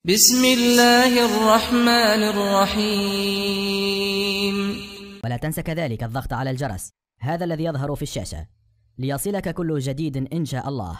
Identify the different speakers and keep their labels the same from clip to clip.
Speaker 1: بسم الله الرحمن الرحيم
Speaker 2: ولا تنس كذلك الضغط على الجرس هذا الذي يظهر في الشاشة ليصلك كل جديد إن شاء الله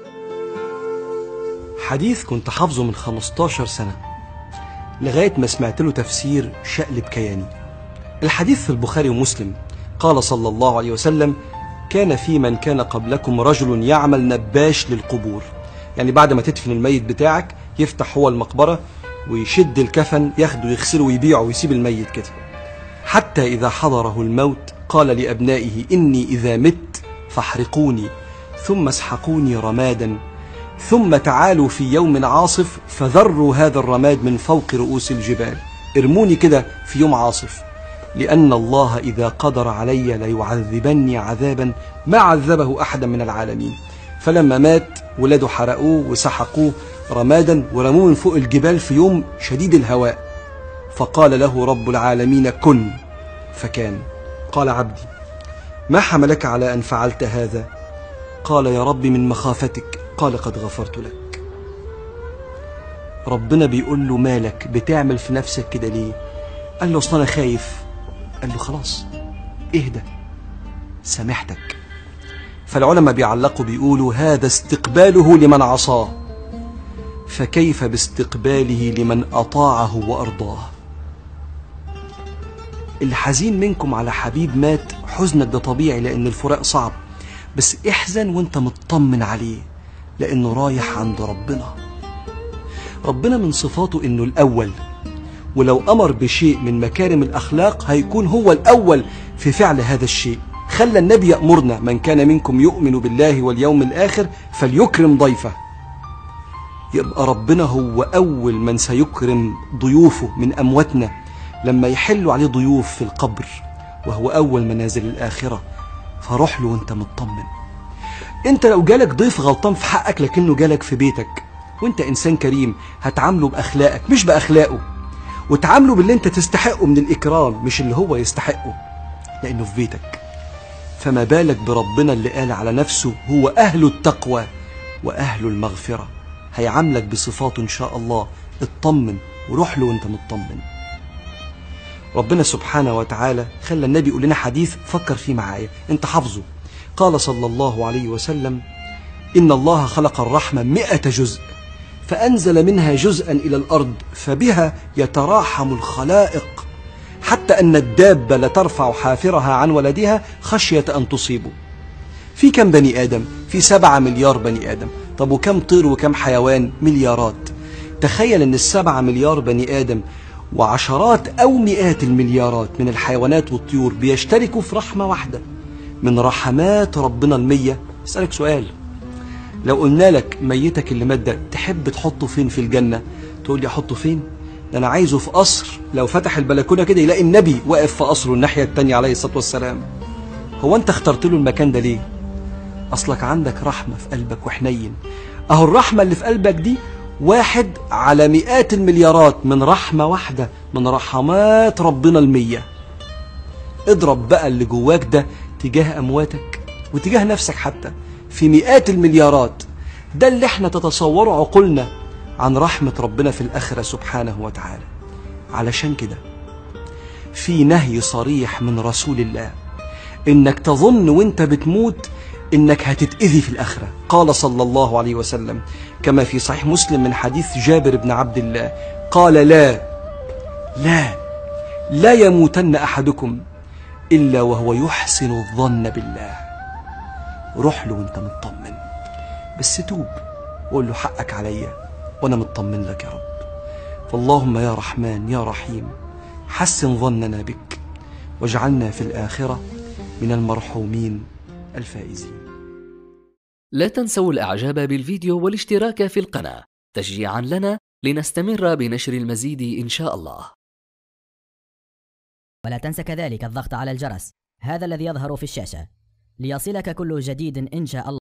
Speaker 3: حديث كنت حافظه من 15 سنة لغاية ما سمعت له تفسير شقلب كياني الحديث في البخاري ومسلم قال صلى الله عليه وسلم كان في من كان قبلكم رجل يعمل نباش للقبور يعني بعد ما تدفن الميت بتاعك يفتح هو المقبرة ويشد الكفن ياخده يغسله ويبيعه ويسيب الميت كده حتى إذا حضره الموت قال لأبنائه إني إذا مت فاحرقوني ثم اسحقوني رمادا ثم تعالوا في يوم عاصف فذروا هذا الرماد من فوق رؤوس الجبال ارموني كده في يوم عاصف لأن الله إذا قدر علي ليعذبني عذابا ما عذبه أحدا من العالمين فلما مات ولاده حرقوه وسحقوه رمادا ورموه من فوق الجبال في يوم شديد الهواء فقال له رب العالمين كن فكان قال عبدي ما حملك على أن فعلت هذا قال يا رب من مخافتك قال قد غفرت لك ربنا بيقول له مالك بتعمل في نفسك كده ليه قال له اصل انا خايف قال له خلاص اهدى سامحتك فالعلماء بيعلقوا بيقولوا هذا استقباله لمن عصاه فكيف باستقباله لمن أطاعه وأرضاه الحزين منكم على حبيب مات حزنك ده طبيعي لأن الفراق صعب بس احزن وانت مطمن عليه لأنه رايح عند ربنا ربنا من صفاته إنه الأول ولو أمر بشيء من مكارم الأخلاق هيكون هو الأول في فعل هذا الشيء خلى النبي يأمرنا من كان منكم يؤمن بالله واليوم الآخر فليكرم ضيفه يبقى ربنا هو أول من سيكرم ضيوفه من أمواتنا لما يحلوا عليه ضيوف في القبر وهو أول منازل الآخرة فروح له وانت مطمن انت لو جالك ضيف غلطان في حقك لكنه جالك في بيتك وانت إنسان كريم هتعامله بأخلاقك مش بأخلاقه وتعامله باللي انت تستحقه من الإكرام مش اللي هو يستحقه لأنه في بيتك فما بالك بربنا اللي قال على نفسه هو أهل التقوى وأهل المغفرة هيعاملك بصفاته إن شاء الله اطمن وروح له وانت مطمن ربنا سبحانه وتعالى خلى النبي يقول لنا حديث فكر فيه معايا انت حافظه قال صلى الله عليه وسلم إن الله خلق الرحمة مئة جزء فأنزل منها جزءا إلى الأرض فبها يتراحم الخلائق حتى أن الدابة لترفع حافرها عن ولدها خشية أن تصيبه في كم بني آدم؟ في سبعة مليار بني آدم طب وكم طير وكم حيوان؟ مليارات تخيل أن السبعة مليار بني آدم وعشرات أو مئات المليارات من الحيوانات والطيور بيشتركوا في رحمة واحدة من رحمات ربنا المية اسألك سؤال لو قلنا لك ميتك اللي مات ده تحب تحطه فين في الجنة تقول لي أحطه فين ده أنا عايزه في قصر لو فتح البلكونة كده يلاقي النبي واقف في قصره الناحية التانية عليه الصلاة والسلام هو أنت اخترت له المكان ده ليه أصلك عندك رحمة في قلبك وحنين أهو الرحمة اللي في قلبك دي واحد على مئات المليارات من رحمة واحدة من رحمات ربنا المية اضرب بقى اللي جواك ده تجاه أمواتك وتجاه نفسك حتى في مئات المليارات ده اللي احنا تتصوره عقولنا عن رحمة ربنا في الآخرة سبحانه وتعالى علشان كده في نهي صريح من رسول الله انك تظن وانت بتموت انك هتتأذي في الآخرة قال صلى الله عليه وسلم كما في صحيح مسلم من حديث جابر بن عبد الله قال لا لا لا يموتن أحدكم إلا وهو يحسن الظن بالله روح له وانت مطمن بس توب وقول له حقك عليا وانا مطمن لك يا رب فاللهم يا رحمن يا رحيم حسن ظننا بك واجعلنا في الآخرة من المرحومين الفائزين
Speaker 4: لا تنسوا الإعجاب بالفيديو والاشتراك في القناة تشجيعا لنا لنستمر بنشر المزيد إن شاء الله
Speaker 2: ولا تنس كذلك الضغط على الجرس هذا الذي يظهر في الشاشة ليصلك كل جديد إن شاء الله